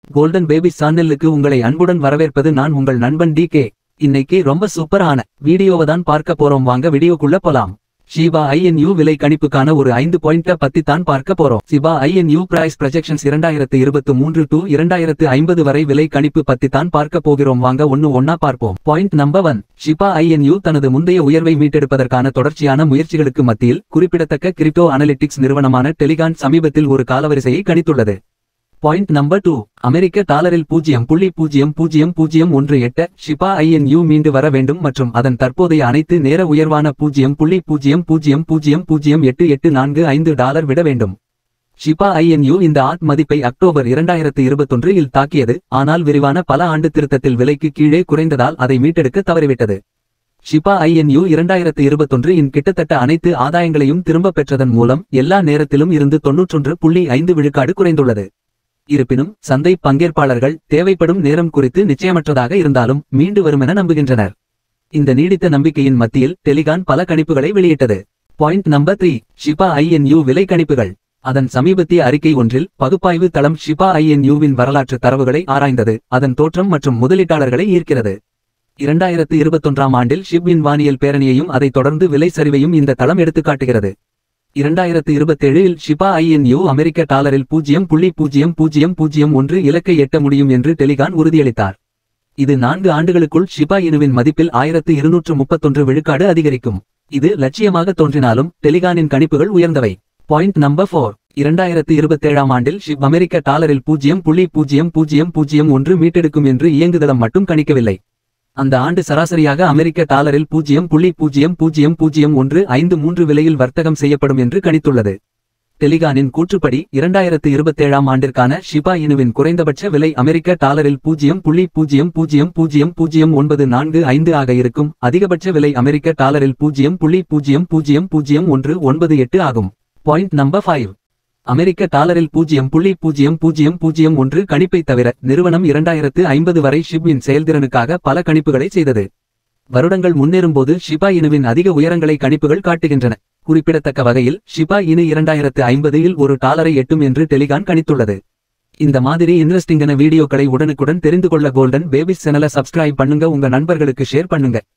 golden baby சேனலுக்கு உங்களை அன்புடன் வரவேற்பது நான் உங்கள் நண்பன் டி கே இன்னைக்கு ரொம்ப சூப்பரான வீடியோவை தான் பார்க்க போறோம் வாங்க வீடியோக்குள்ள போலாம் ஷிபா ஐஎன்யூ விலை கணிப்புக்கான ஒரு ஐந்து பாயிண்ட பத்தி தான் பார்க்க போறோம் சிபா ஐஎன்யூ பிரைஸ் ப்ரொஜெக்ஷன்ஸ் இரண்டாயிரத்து இருபத்து மூன்று டு இரண்டாயிரத்து ஐம்பது வரை விலை கணிப்பு பத்தி தான் பார்க்க போகிறோம் வாங்க ஒன்னு ஒன்னா பார்ப்போம் point number one Shiba INU தனது முந்தைய உயர்வை மீட்டெடுப்பதற்கான தொடர்ச்சியான முயற்சிகளுக்கு மத்தியில் குறிப்பிடத்தக்க கிரிப்டோ அனலிட்டிக்ஸ் நிறுவனமான டெலிகான் சமீபத்தில் ஒரு காலவரிசையை கணித்துள்ளது பாயிண்ட் நம்பர் டூ அமெரிக்க டாலரில் பூஜ்ஜியம் புள்ளி பூஜ்ஜியம் பூஜ்ஜியம் பூஜ்ஜியம் ஒன்று எட்ட ஷிபா ஐஎன்யூ மீண்டு வர வேண்டும் மற்றும் அதன் தற்போதைய அனைத்து நேர உயர்வான பூஜ்ஜியம் புள்ளி பூஜ்ஜியம் பூஜ்ஜியம் பூஜ்ஜியம் பூஜ்ஜியம் எட்டு எட்டு நான்கு ஐந்து டாலர் விட வேண்டும் ஷிபா ஐஎன்யூ இந்த ஆட் மதிப்பை அக்டோபர் இரண்டாயிரத்து இருபத்தொன்று இல் தாக்கியது ஆனால் விரிவான பல ஆண்டு திருத்தத்தில் விலைக்கு கீழே குறைந்ததால் அதை மீட்டெடுக்க தவறிவிட்டது ஷிபா ஐஎன்யூ இரண்டாயிரத்து இருபத்தொன்று இன் கிட்டத்தட்ட அனைத்து ஆதாயங்களையும் திரும்பப் பெற்றதன் மூலம் எல்லா நேரத்திலும் இருந்து தொன்னூற்றொன்று புள்ளி ஐந்து விழுக்காடு குறைந்துள்ளது இருப்பினும் சந்தை பங்கேற்பாளர்கள் தேவைப்படும் நேரம் குறித்து நிச்சயமற்றதாக இருந்தாலும் மீண்டு வருமென நம்புகின்றனர் இந்த நீடித்த நம்பிக்கையின் மத்தியில் டெலிகான் பல கணிப்புகளை வெளியிட்டது point number three Shiba INU விலை கணிப்புகள் அதன் சமீபத்திய அறிக்கை ஒன்றில் பகுப்பாய்வு தளம் ஷிபா ஐஎன்யூவின் வரலாற்று தரவுகளை ஆராய்ந்தது அதன் தோற்றம் மற்றும் முதலீட்டாளர்களை ஈர்க்கிறது இரண்டாயிரத்து இருபத்தொன்றாம் ஆண்டில் ஷிப்வின் வானியல் பேரணியையும் அதைத் தொடர்ந்து விலை சரிவையும் இந்த தளம் எடுத்துக்காட்டுகிறது இரண்டாயிரத்து இருபத்தேழில் ஷிபா ஐஎன்யூ அமெரிக்க டாலரில் பூஜ்ஜியம் புள்ளி பூஜ்ஜியம் பூஜ்ஜியம் பூஜ்ஜியம் ஒன்று இலக்கை எட்ட முடியும் என்று டெலிகான் உறுதியளித்தார் இது நான்கு ஆண்டுகளுக்குள் ஷிபா இனுவின் மதிப்பில் ஆயிரத்து இருநூற்று முப்பத்தொன்று விழுக்காடு அதிகரிக்கும் இது லட்சியமாக தோன்றினாலும் டெலிகானின் கணிப்புகள் உயர்ந்தவை பாயிண்ட் நம்பர் ஃபோர் இரண்டாயிரத்து இருபத்தேழாம் ஆண்டில் ஷிப் அமெரிக்க டாலரில் பூஜ்ஜியம் புள்ளி பூஜ்ஜியம் பூஜ்ஜியம் பூஜ்ஜியம் ஒன்று மீட்டெடுக்கும் என்று இயங்குதளம் மட்டும் கணிக்கவில்லை அந்த ஆண்டு சராசரியாக அமெரிக்க டாலரில் பூஜ்ஜியம் புள்ளி பூஜ்ஜியம் பூஜ்ஜியம் பூஜ்ஜியம் ஒன்று ஐந்து மூன்று விலையில் வர்த்தகம் செய்யப்படும் என்று கணித்துள்ளது டெலிகானின் கூற்றுப்படி இரண்டாயிரத்து இருபத்தேழாம் ஆண்டிற்கான ஷிபா இனுவின் குறைந்தபட்ச விலை அமெரிக்க டாலரில் பூஜ்ஜியம் புள்ளி பூஜ்ஜியம் பூஜ்ஜியம் பூஜ்ஜியம் பூஜ்ஜியம் ஒன்பது நான்கு ஐந்து ஆக இருக்கும் அதிகபட்ச விலை அமெரிக்க டாலரில் பூஜ்ஜியம் புள்ளி பூஜ்ஜியம் பூஜ்ஜியம் பூஜ்ஜியம் ஒன்று ஒன்பது எட்டு ஆகும் பாயிண்ட் நம்பர் ஃபைவ் அமெரிக்க டாலரில் பூஜ்ஜியம் புள்ளி பூஜ்ஜியம் பூஜ்ஜியம் பூஜ்ஜியம் ஒன்று கணிப்பை தவிர நிறுவனம் இரண்டாயிரத்து ஐம்பது வரை ஷிப்வின் செயல்திறனுக்காக பல கணிப்புகளை செய்தது வருடங்கள் முன்னேறும்போது ஷிபா இனுவின் அதிக உயரங்களை கணிப்புகள் காட்டுகின்றன குறிப்பிடத்தக்க வகையில் ஷிபா இனு இரண்டாயிரத்து ஐம்பதில் ஒரு டாலரை எட்டும் என்று டெலிகான் கணித்துள்ளது இந்த மாதிரி இன்ட்ரெஸ்டிங்கான வீடியோக்களை உடனுக்குடன் தெரிந்து கொள்ள கோல்டன் பேபிஸ் சேனலை சப்ஸ்கிரைப் பண்ணுங்க உங்க நண்பர்களுக்கு ஷேர் பண்ணுங்க